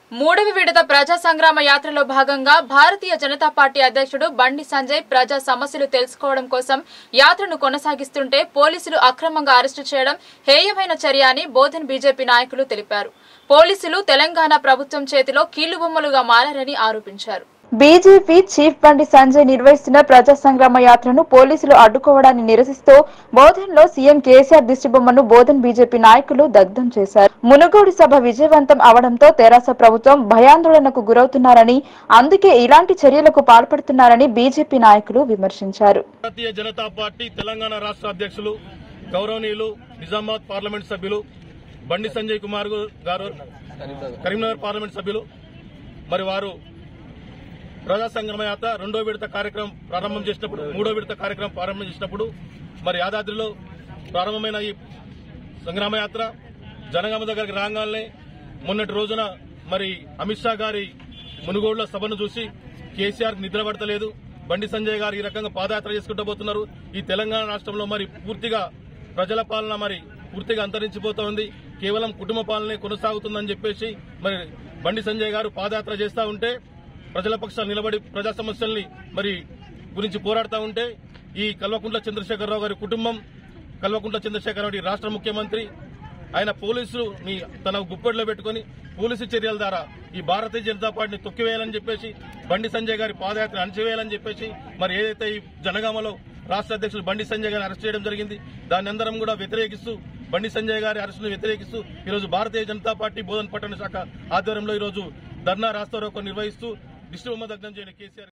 మూడవ విడత ప్రజా సంగ్రామ యాత్రలో భాగంగా భారతీయ జనతా పార్టీ అధ్యక్షుడు బండి సంజయ్ ప్రజా సమస్యలు తెలుసుకోవడం కోసం యాత్రను కొనసాగిస్తుంటే పోలీసులు అక్రమంగా అరెస్టు చేయడం హేయమైన చర్య అని బోధన్ బీజేపీ నాయకులు తెలిపారు పోలీసులు తెలంగాణ ప్రభుత్వం చేతిలో కీలుబొమ్మలుగా మారారని ఆరోపించారు బీజేపీ చీఫ్ బండి సంజయ్ నిర్వహిస్తున్న ప్రజా సంగ్రామ యాత్రను పోలీసులు అడ్డుకోవడాన్ని నిరసిస్తూ బోధన్ లో సీఎం కేసీఆర్ దిష్టిబొమ్మను బోధన్ బీజేపీ నాయకులు దగ్ధం చేశారు మునుగోడు సభ విజయవంతం అవడంతో తెరాస ప్రభుత్వం భయాందోళనకు గురవుతున్నారని అందుకే ఇలాంటి చర్యలకు పాల్పడుతున్నారని బీజేపీ నాయకులు విమర్శించారు భారతీయ జనతా పార్టీ తెలంగాణ రాష్ట్ర అధ్యక్షులు గౌరవనీయులు నిజామాబాద్ పార్లమెంట్ సభ్యులు బండి సంజయ్ కుమార్ గారు కరీంనగర్ పార్లమెంట్ సభ్యులు మరి వారు ప్రజా సంగ్రమ యాత్ర రెండో విడత కార్యక్రమం ప్రారంభం చేసినప్పుడు మూడో విడత కార్యక్రమం ప్రారంభం చేసినప్పుడు మరి యాదాద్రిలో ప్రారంభమైన ఈ సంగ్రామ యాత్ర జనగామ దగ్గరికి రాగానే మొన్నటి రోజున మరి అమిత్ షా గారి మునుగోడులో సభను చూసి కేసీఆర్ నిద్ర పడతలేదు బండి సంజయ్ గారు ఈ రకంగా పాదయాత్ర చేసుకుంటూ పోతున్నారు ఈ తెలంగాణ రాష్ట్రంలో మరి పూర్తిగా ప్రజల పాలన మరి పూర్తిగా అంతరించిపోతోంది కేవలం కుటుంబ పాలనే కొనసాగుతుందని చెప్పేసి మరి బండి సంజయ్ గారు పాదయాత్ర చేస్తూ ఉంటే ప్రజల పక్షాలు నిలబడి ప్రజా సమస్యల్ని మరి గురించి పోరాడుతూ ఉంటే ఈ కల్వకుంట్ల చంద్రశేఖరరావు గారి కుటుంబం కల్వకుంట్ల చంద్రశేఖరరావు గారి రాష్ట్ర ముఖ్యమంత్రి ఆయన పోలీసుని తన గుప్పెట్లో పెట్టుకుని పోలీసు చర్యల ద్వారా ఈ భారతీయ జనతా పార్టీని తొక్కివేయాలని చెప్పేసి బండి సంజయ్ గారి పాదయాత్ర అణచివేయాలని చెప్పేసి మరి ఏదైతే ఈ జనగామలో రాష్ట్ర అధ్యక్షులు బండి సంజయ్ గారిని అరెస్ట్ చేయడం జరిగింది దాన్ని అందరం కూడా వ్యతిరేకిస్తూ బండి సంజయ్ గారి అరెస్టును వ్యతిరేకిస్తూ ఈరోజు భారతీయ జనతా పార్టీ బోధన పట్టణ శాఖ ఆధ్వర్యంలో ఈరోజు ధర్నా రాస్తారోకో నిర్వహిస్తూ దిష్టిబొమ్మ దగ్ధం చేయని కేసీఆర్